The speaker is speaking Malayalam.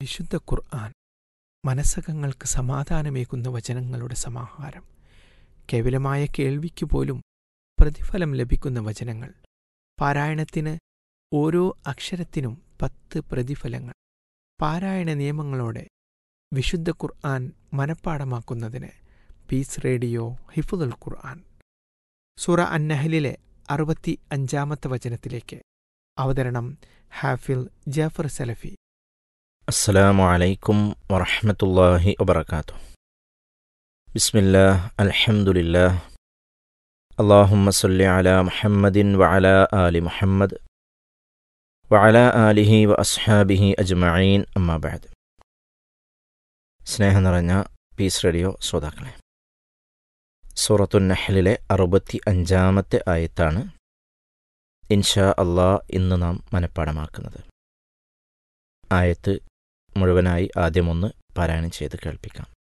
വിശുദ്ധ ഖുർആൻ മനസ്സകങ്ങൾക്ക് സമാധാനമേകുന്ന വചനങ്ങളുടെ സമാഹാരം കേവലമായ കേൾവിക്ക് പോലും പ്രതിഫലം ലഭിക്കുന്ന വചനങ്ങൾ പാരായണത്തിന് ഓരോ അക്ഷരത്തിനും പത്ത് പ്രതിഫലങ്ങൾ പാരായണ നിയമങ്ങളോടെ വിശുദ്ധ ഖുർആൻ മനഃപ്പാടമാക്കുന്നതിന് പീസ് റേഡിയോ ഹിഫുദുൽ ഖുർആൻ സൂറ അന്നഹലിലെ അറുപത്തി അഞ്ചാമത്തെ വചനത്തിലേക്ക് അവതരണം ഹാഫിൽ ജാഫർ സലഫി السلام عليكم ورحمة الله وبركاته بسم الله الحمد لله اللهم صل على محمد وعلى آل محمد وعلى آله وأصحابه أجمعين أما بعد സ്നേഹം നിറഞ്ഞ പീസ് റേഡിയോ ശ്രോതാക്കളെ സൂറത്തു നഹ്ലിലെ അറുപത്തി അഞ്ചാമത്തെ ആയത്താണ് ഇൻഷാ അള്ളാ ഇന്ന് നാം മനഃപ്പാടമാക്കുന്നത് ആയത്ത് മുഴുവനായി ആദ്യമൊന്ന് പാരായണം ചെയ്ത് കേൾപ്പിക്കാം